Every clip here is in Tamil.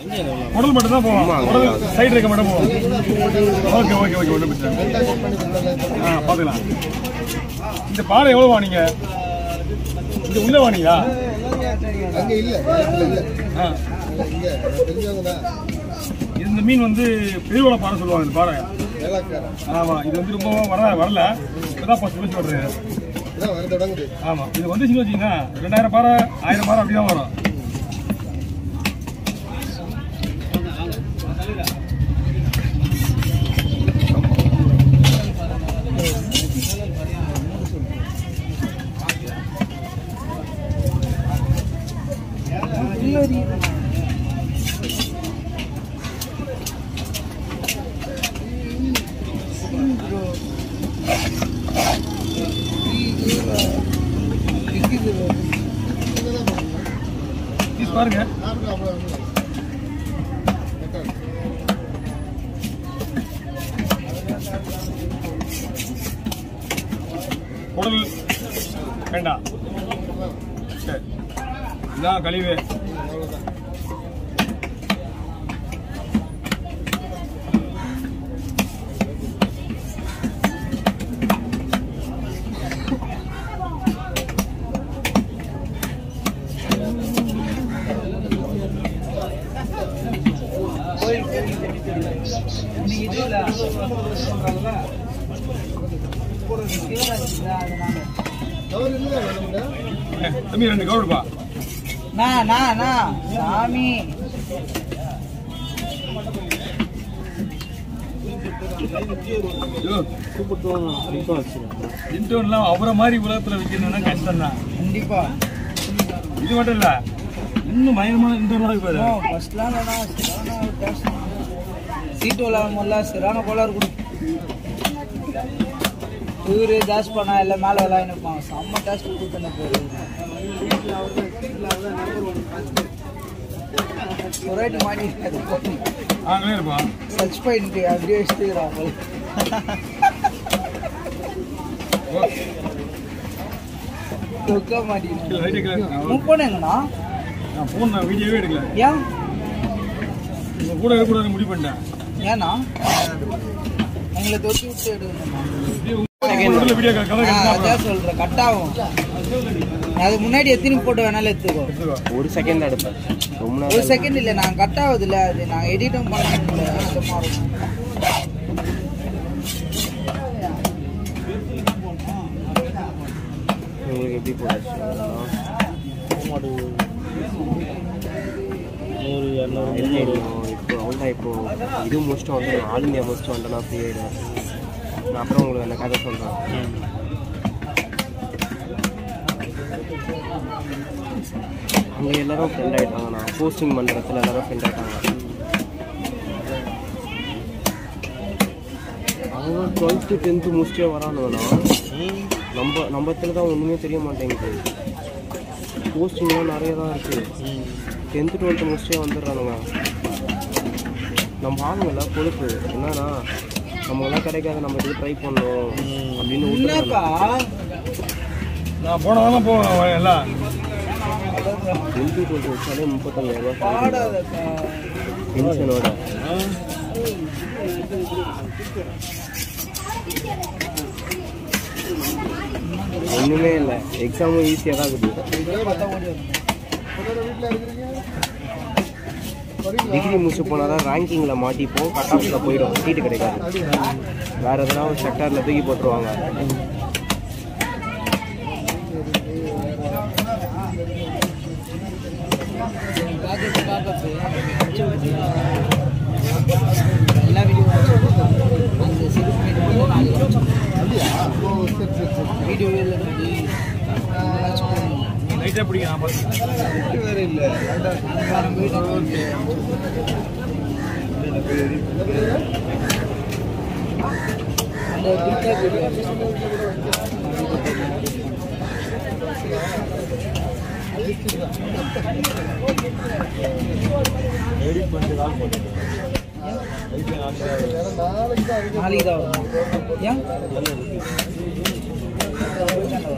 உடல் மட்டும் தான் போவோம் உடல் சைடு இருக்க மட்டும் போவோம் ஓகே ஓகே ஓகே ஒன்றும் பிரச்சனை இல்லை. ஆ பார்த்துக்கலாம் இந்த பாறை எவ்வளோ வாங்க இங்க உள்ள வாங்கியா அங்க இல்ல இல்ல இல்ல ஆ இங்க தெரிஞ்சவங்க தான் இந்த மீன் வந்து பெருவள பாறை சொல்லுவாங்க இந்த பாறை வேளாக்காரன் ஆமா இது வந்து ரொம்ப வர வரல இப்பதான் ஃபர்ஸ்ட் வச்சு விடுறேன் இதான் வர தொடங்குது ஆமா இது வந்துச்சுன்னு வச்சீங்கன்னா ரெண்டாயிரம் பாறை ஆயிரம் பாறை அப்படிதான் வரும் பீஸ் பாருங்க சாப்பிட்டு அவ்வளோ குடல் வேண்டாம் சரி இதான் கழிவு கவர் இல்லை வேணும்னா ஏ, தம்பி ரெண்டு கவுடுப்பா நா நா நா சாமி ஐயோ இன்டோன்லாம் அவரை மாதிரி உலகத்துல வைக்கணும்னா கஷ்டம் தான் கண்டிப்பா இது மட்டும் இல்ல இன்னும் பயங்கரமான இன்டோன்லாம் இருக்கு பாரு. ஃபர்ஸ்ட்லாம் இல்லைனா சரியான டேஸ்ட் சீட்டு விளாடும் போதெல்லாம் சரியான கோளாறு கொடு இவரு ஜாஸ் பண்ணா எல்லாம் மேலே விளாண்டு இருப்பாங்க செம்ம டேஸ்ட் கொடுத்துன பேர் சொராட்டி மாட்டி அது போட்டு அங்கேயே இருப்பான் சர்ச் பண்ணிட்டு அப்படியே வச்சுக்கிறாங்க ஓகே தொக்கா மாட்டி ரைட்டு கிளம்பி உன் போனேங்கண்ணா நான் ஃபோன் நான் வீடியோவே எடுக்கல ஏன் உங்க கூட இருக்கக்கூடாதுன்னு முடிவு பண்ணிட்டேன் ஏண்ணா எங்களை தொட்டி விட்டு எடுக்கணும்ண்ணா வீடியோ கதை ஆ, அதான் சொல்றேன் கட் ஆகும் அது முன்னாடி எத்தனை போட்டு வேணாலும் எடுத்துக்கோ ஒரு செகண்ட் எடுப்பேன் ரொம்ப ஒரு நேரம் செகண்ட் இல்லை நான் கட் ஆகுது இல்லை அது நான் எடிட்டும் பண்ண முடியல கஷ்டமா இருக்கும் உங்களுக்கு எப்படி போடுச்சு இப்போ அவ்வளோதான் இப்போ இது முடிச்சுட்டு வந்து ஆல் இந்தியா முடிச்சுட்டு வந்துட்டு நான் ஃப்ரீ ஆகிடுவேன் நான் அப்புறம் உங்களுக்கு அந்த கதை சொல்கிறேன் அங்கே எல்லாரும் ஃப்ரெண்ட் ஆகிட்டாங்க நான் போஸ்டிங் பண்ணுறதுல எல்லாரும் ஃப்ரெண்ட் ஆகிட்டாங்க அவங்க டுவெல்த்து டென்த்து முடிச்சுட்டே வரானுங்கண்ணா நம்ம நம்ம இடத்துல தான் ஒன்றுமே தெரிய மாட்டேங்குது போஸ்டிங்லாம் நிறைய தான் இருக்குது டென்த்து டுவெல்த்து முடிச்சுட்டே வந்துடுறானுங்க நம்ம ஆளுங்கள்ல பொறுப்பு என்னன்னா நம்மளாம் கிடைக்காத நம்ம இது ட்ரை பண்ணோம் அப்படின்னு என்னப்பா விட்டுறாங்க. நான் போனதாலும் போவேன் எல்லாம் டென்த்து டுவெல்த்து வச்சாலே முப்பத்தஞ்சாயிரம் ரூபாய் பாடாதப்பா பென்ஷனோட ஒன்றுமே இல்லை எக்ஸாமும் ஈஸியாக தான் இருக்குது பார்த்தா ஓடி வரும். வீட்டில் இருக்கிறீங்க டிகிரி முடிச்சு போனால் தான் ரேங்கிங்கில் மாட்டிப்போம் கட் ஆஃபில் போயிடும் சீட்டு கிடைக்காது வேற எதனா ஒரு செக்டாரில் தூக்கி போட்டுருவாங்க பாக்கெட் பாக்கெட் எல்லா வீடியோ அந்த சிறு மீடியோ அப்படியா ஓ சரி சரி சரி வீடியோ இல்லை வாட்ச் பண்ணுவோம் லைட்டாக பிடிக்கும் நான் பார்த்து வேற இல்லை அந்த குருக்கா வீடியோ வேற நாளைக்கு தான் இருக்கு. நாளைக்கு தான் வரும் ஏன்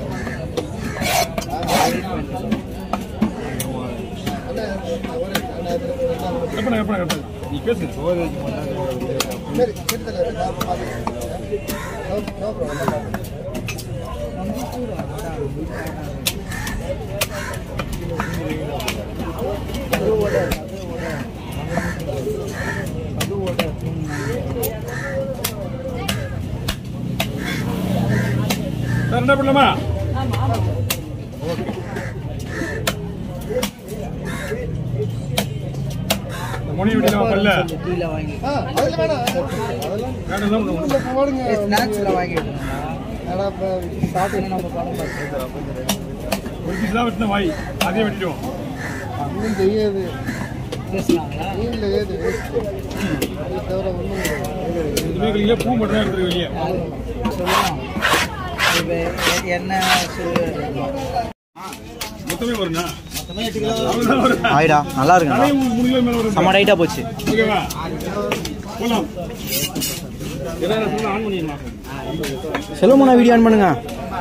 அண்ணா, ஒரு- அண்ணா, கட் பண்ண கட் பண்ண கட் பண்ண நீ பேசு சரி சரி தலைவர் நான் பார்த்துக்கிறேன் நோ நோ ப்ராப்ளம் சார் என்ன பண்ணலாமா மொழி விட்டு பல்ல டீல வாங்கி ஆ அதில் வேணாம் அதெல்லாம் வேணும் தான் ஒண்ணு. உள்ள போடுங்க ஸ்நாக்ஸ்ல வாங்கி விட்டுருந்தா ஏன்னா இப்போ சாப்பிட்டு நம்ம படம் பார்த்து ஒரு பீஸ் தான் வெட்டின வாய் அதே வெட்டிடுவோம் ஒன்றும் செய்யாது பேசுனாங்களா நீங்களே ஏது அது தவிர ஒன்றும் இதுவே வெளியே பூ மட்டும் தான் எடுத்துருக்கு வெளியே சொல்லலாம் இப்போ எ- என்ன சொல்லு மொத்தமே வருண்ணா அவ்வளவுதான் வருண்ணா. ஆயிடா நல்லா இருக்குண்ணா தலையும் மூணு கிலோ மேல வரும் செம்ம டைட்டா போச்சு ஓகேவா போலாம் ஏதாவது சொன்னா ஆன் பண்ணிடலாம் செல்வமோனா வீடியோ ஆன் பண்ணுங்க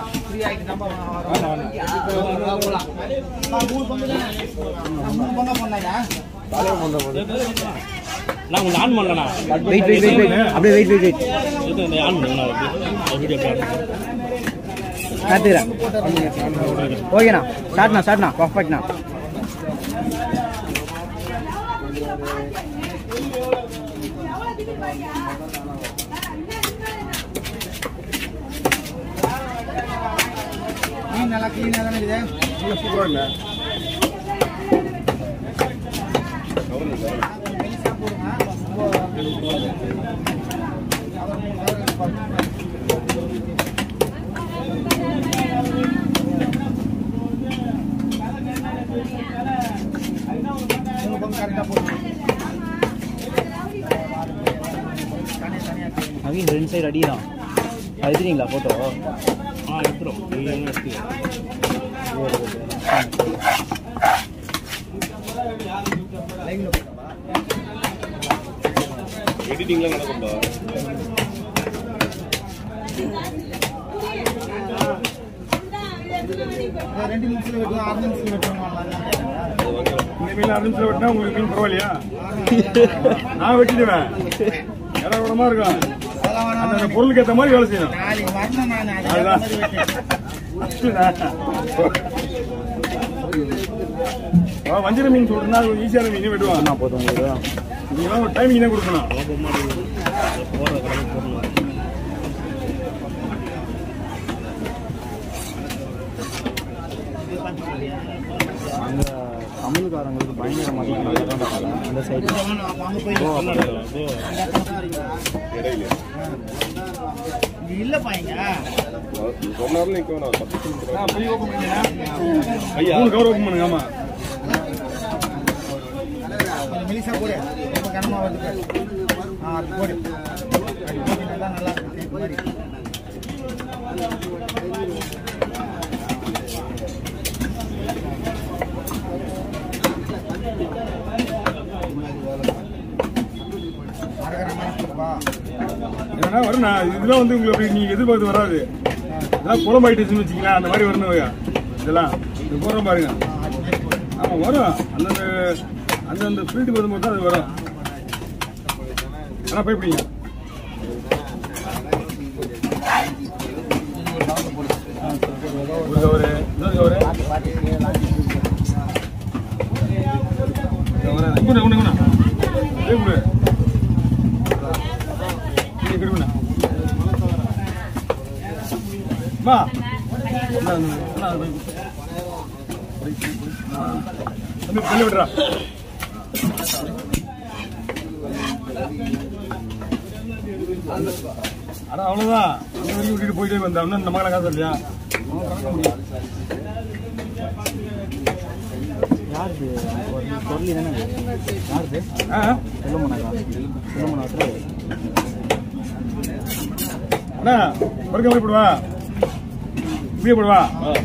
நான் உங்களுக்கு ஆன் பண்ணலண்ணா வெயிட் வெயிட் வெயிட் வெயிட் அப்படியே வெயிட் வெயிட் வெயிட் ஆன் பண்ணுங்க வீடியோ காத்துக்கிறேன் ஓகேண்ணா ஸ்டார்ட்ண்ணா ஸ்டார்ட்ண்ணா பர்ஃபெக்ட்ண்ணா நல்லா க்ளீனாக தானே இருக்குது சூப்பரா இல்லை நவீன் ரெண்டு சைடு அடிதான் எடுத்துறீங்களா ஃபோட்டோ ஆ எடுத்துரும் எடுத்து எடிட்டிங்லாம் நடக்கும்பா ரெண்டு நிமிஷம் வெட்டுவோம் ஆறு நிமிஷம் வெட்டுவோம் இந்த மீன் அரை நிமிஷம் வெட்டினா உங்களுக்கு மீன் பரவாயில்லையா நான் வெட்டிடுவேன் இடம் விடமா இருக்கும் அந்த அந்த பொருளுக்கு ஏற்ற மாதிரி வேலை செய்யணும் நாளைக்கு வரணும் நான் அதுதான் ஆ, வஞ்சிர மீன் சொல்றேன்னா அது கொஞ்சம் ஈஸியான மீன் வெட்டுவான் நான் போதும் உங்களுக்கு நீங்களாம் ஒரு டைமிங் தான் கொடுக்கணும் அங்கே தமிழ்காரங்களுக்கு பயங்கர மதிப்பு நல்லா தான் அந்த சைடு இல்ல பையங்க ஆ, போய் open பண்ணிக்கிறேன். மூணு கவர் ஓப்பன் பண்ணுங்க ஆமா கொஞ்சம் மெலிசா போடு ரொம்ப கனமா வருது ஆ அது போடு அது போட்டு நல்லா நல்லா இருக்கும் இந்த மாதிரி மறக்கிற மாதிரி கொடுப்பா ஏன்னா வருண்ணா இதெல்லாம் வந்து உங்களுக்கு அப்படி நீங்க எதிர்பார்த்து வராது இதெல்லாம் குழம்பு ஐட்டம்ஸ்னு வச்சுக்கலாம் அந்த மாதிரி வரணும் இதெல்லாம் இது போடுறோம் பாருங்க ஆமா வரும் அந்தந்த அந்தந்த ஃபீல்டுக்கு வரும்போது தான் அது வரும் ஆனா பயப்படிங்க ஒரு கவரு இன்னொரு கவரு கவரு இங்குண்ணா இங்குண்ணா இங்குண்ணா இதே கொடு இங்கே கிடுங்கண்ணா அம்மா இந்தா, இந்தா, இந்தா, அது போய் கொடு. போய், போய், போய். ஆ. தம்பி தள்ளி விடுறா அட அவ்வளவுதான் அந்த வரைக்கும் விட்டுட்டு போயிட்டே வந்தா இன்னும் நம்ம காசு இல்லையா யாருது பொருள் தானே யாருது ஆ செல்வமோனாக்கா செல்வமோனா அண்ணா பருக்க மாதிரி போடுவா இப்படியே போடுவா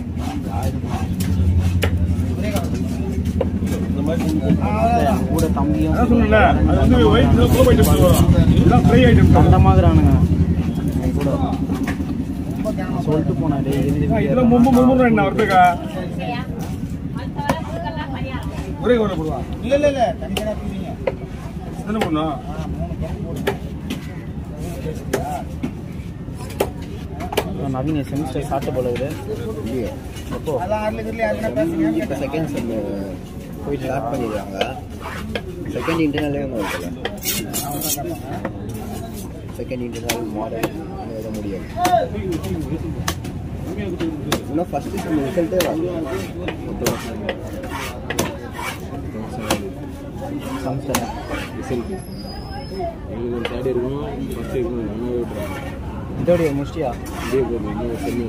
கூட தம்பியும் அதான் சொன்னல அது வந்து ஒயிட் சோப் ஐட்டம் வரும் இதெல்லாம் ஃப்ரை ஐட்டம் அந்த மாதிரிறானுங்க என் கூட சொல்லிட்டு போனா டேய் இது இது இதெல்லாம் மும்பு மும்பு என்ன வருதுக்கா ஒரே ஒரு போடுவா இல்ல இல்ல இல்ல தனித்தனியா பிரிங்க எத்தனை போடணும் ஆ மூணு பக்கம் போடுங்க பேசுறியா நவீன செமிஸ்டர் சாப்பிட்டு போல இருக்குது எப்போ அதான் ஆறுல இதுல யாருன்னா பேசுங்க இப்போ செகண்ட் செம் போய் ஸ்டார்ட் பண்ணிடுறாங்க செகண்ட் இன்டர்னலே ஒன்று இருக்குல்ல செகண்ட் இன்டர்னல் மாடல் எழுத முடியாது இன்னும் ஃபஸ்ட்டு செம் ரிசல்ட்டே வரல செமிஸ்டர் ரிசல்ட் எங்களுக்கு ஒரு தேர்ட் இருக்கும் ஃபஸ்ட் இருக்கும் ஒன்றாவே விட்டுறாங்க இதோடைய முடிச்சியா இதே போதும் இன்னும் செம்மி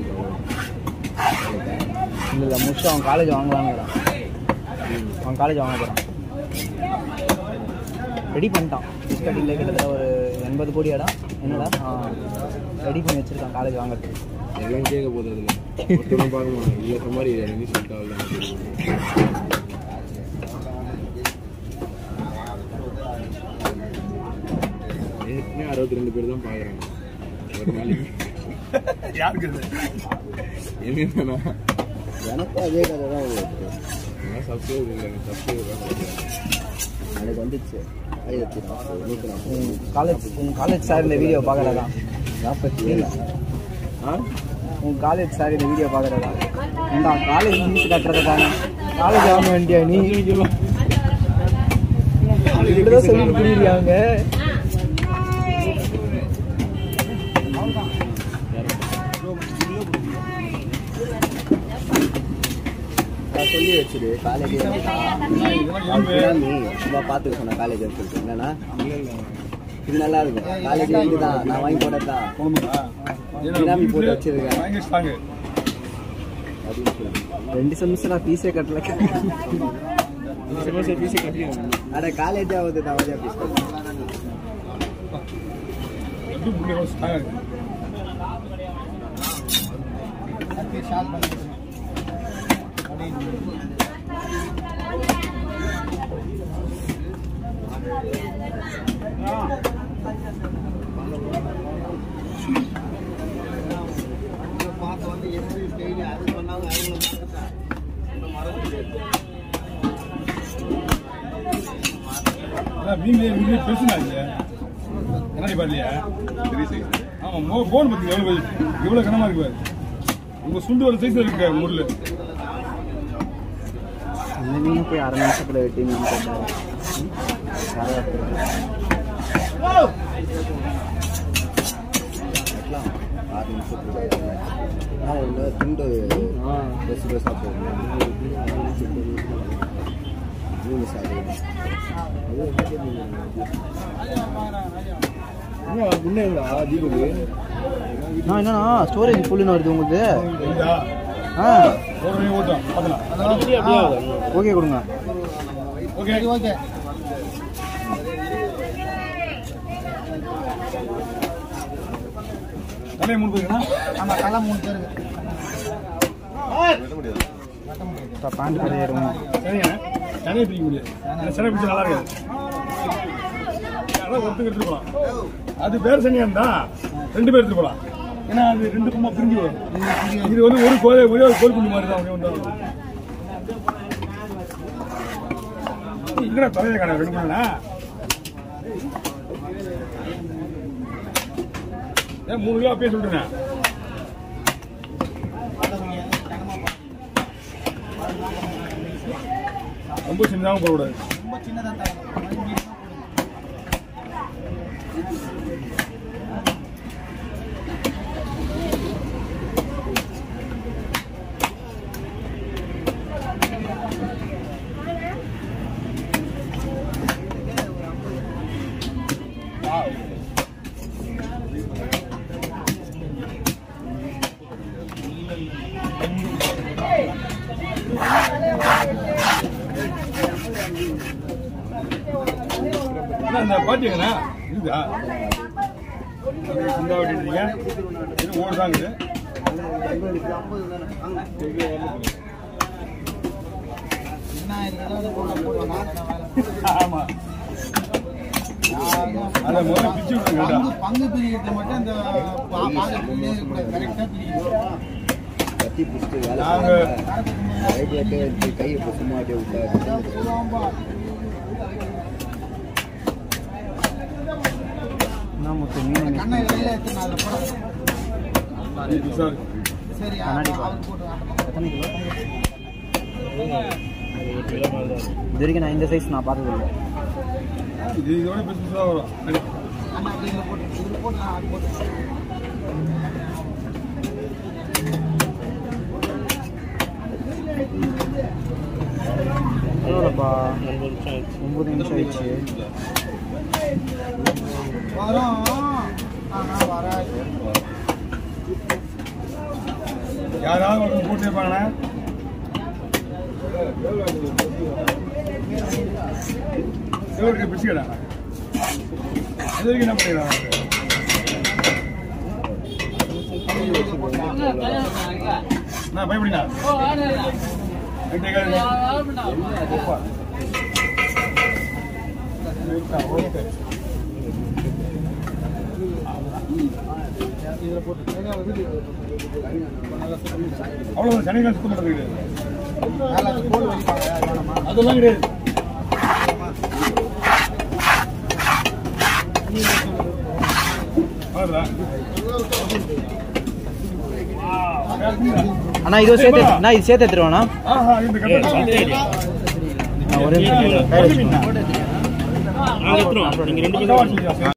இல்லை இல்லை முடிச்சுட்டு அவன் காலேஜ் வாங்கலான்னு அவன் காலேஜ் வாங்க போகிறான் ரெடி பண்ணிட்டான் ஃபீஸ் கட்டிங்கில் கிட்டத்தட்ட ஒரு எண்பது கோடி இடம் என்னடா ரெடி பண்ணி வச்சுருக்கான் காலேஜ் வாங்குறதுக்கு எல்லாம் கேட்க போகுது அதில் ஒருத்தரும் பார்க்க மாட்டாங்க இல்லை இந்த மாதிரி ரெண்டு சொல்லிட்டு அவ்வளோ ஏற்கனவே அறுபத்தி ரெண்டு பேர் தான் பார்க்குறாங்க ஒரு நாளைக்கு யாருக்கு இது என்னன்னா எனக்கும் அதே கதை தான் உங்களுக்கு எல்லாம் சப்ஸ்கிரைப் இல்லை சப்ஸ்கிரைப் எனக்கு வந்துச்சு ஆயிரத்தி நாற்பது நூற்றி நாற்பது உன் காலேஜ் உன் காலேஜ் சார் இந்த வீடியோ பார்க்குறதா நாற்பத்தி ஏழு ஆ உன் காலேஜ் சார் இந்த வீடியோ பார்க்குறதா ஏண்டா காலேஜ் ஃபீஸ் கட்டுறதுக்கான காலேஜ் வாங்க வேண்டிய நீ இப்படிதான் சொல்லி புரியுறாங்க நான் சொல்லி வச்சிரு காலேஜ் நீ சும்மா பார்த்துக்க சொன்ன காலேஜ் சொல்லிட்டு என்னன்னா இது நல்லா இருக்கும் காலேஜ் இதுதான் நான் வாங்கி போட்டதான் போகணுமா பினாமி போட்டு வச்சிருக்கேன். பயங்கர ஸ்ட்ராங்கு அப்படின்னு சொல்லி ரெண்டு செமிஸ்டர் நான் ஃபீஸே கட்டல செமஸ்டர் ஃபீஸே கட்டிடுங்க அட காலேஜ் ஆகுது நான் வந்து அப்படி சொல்றேன் எப்படி புள்ளி ஸ்ட்ராங்காக இருக்கு அப்படியே ஷார்ட் பண்ணி அதான் மீன்லேயே மீன்லேயே பெருசுனாங்க என்னடி பாருலையா ஆமாம் மோ போன் பற்றி எவ்வளோ எவ்வளோ கனமாக இருக்கு பாரு உங்கள் சுண்டு ஒரு சைஸில் இருக்கு முருள் அந்த மீன் போய் அரை நிமிஷத்தில் வெட்டி மீன் போட்டேன் வெட்டலாம் ஆறு நிமிஷத்துக்கு நான் ஒன்று துண்டு பெருசு பெருசாக போகணும் மூணு சாரி முன்னேங்களா தீபக்கு நான் என்னன்னா ஸ்டோரேஜ் ஃபுல்லுன்னு வருது உங்களுக்கு இல்லையா ஆ ஒரு மணி ஓட்டம் பார்க்கலாம் ஓகே கொடுங்க ஓகே ஓகே தலையை மூணு போயிருக்கா ஆமா தலை மூணு பேருக்கு இப்போ பேண்ட் கரையிடும் சரிங்க தனியாக பிடிக்க முடியாது அந்த சிலை பிடிச்சா நல்லா இருக்காது யாராவது ஒருத்தங்க எடுத்துட்டு போகலாம் அது பேர் சனியா இருந்தா ரெண்டு பேர் எடுத்துட்டு போகலாம் ஏன்னா அது ரெண்டு கும்மா பிரிஞ்சு வரும் இது வந்து ஒரு கோலை ஒரே ஒரு கோல் குண்டு மாதிரி தான் அப்படியே வந்து இங்கடா தலையை காண ரெண்டு பண்ணா ஏன் மூணு கிலோ அப்பயே சொல்லிட்டேன் ரொம்ப சின்னதாகவும் போடக்கூடாது ரொம்ப சின்னதாக தலை அண்ணா, இந்த பாட்டி எங்கண்ணா இருக்குதா சிந்தா வெட்டிட்டீங்க இது ஓடுதாங்க என்ன ஏதாவது போட போடுவாங்க ஆமா அதை முதல்ல பிச்சு விட்டுருங்க பங்கு பங்கு பிரிக்கிறது மட்டும் இந்த பா- பாகத்திலே இருக்கக்கூடாது. கரெக்டா பிரிக்கணும் அழுத்தி பிடிச்சிட்டு வேலை நாங்க- செய்வாங்க. ரைட் அப்படியே வச்சு கையை இப்படி சும்மா அப்படியே விட்டா என்ன முத்து மீன் கண்ணை வெளியில எடுத்துன்னு அதில் போட சார் சரி கண்ணாடி அவர் பாரு. போட்டு எத்தனை கிலோ இது வரைக்கும் நான் இந்த சைஸ் நான் பார்த்தது இல்லை இது இதோட பிசினஸ் தான் வரும் சரி. அண்ணா அப்படி இதில் போட்டு இதில் போட்டு நான் அது போட்டு எவ்வளோப்பா ஒம்பது நிமிஷம் ஆயிடுச்சு வரும் ஆனால் வராது யாராவது ஒருத்தர் போட்டு இருப்பாங்கண்ணா சிவருக்கு பிடிச்சிக்கடா அது வரைக்கும் என்ன பண்ணிடுறாங்க நான் பயப்படினா அவ்வளவு சனிக்கிழமை சுத்தம் பண்றது கிடையாது மேலே அது கோல் வலிப்பாங்க அது வேணாமா அதெல்லாம் கிடையாது வருதா? அண்ணா இது சேர்த்து அண்ணா இது சேர்த்து எடுத்துருவாண்ணா ஆஹா, இந்த கட்டை. நான் ஒரே கட்டை மீனா? நாங்கள் எடுத்துருவோம் நீங்கள் ரெண்டு பக்காவா செஞ்சியா?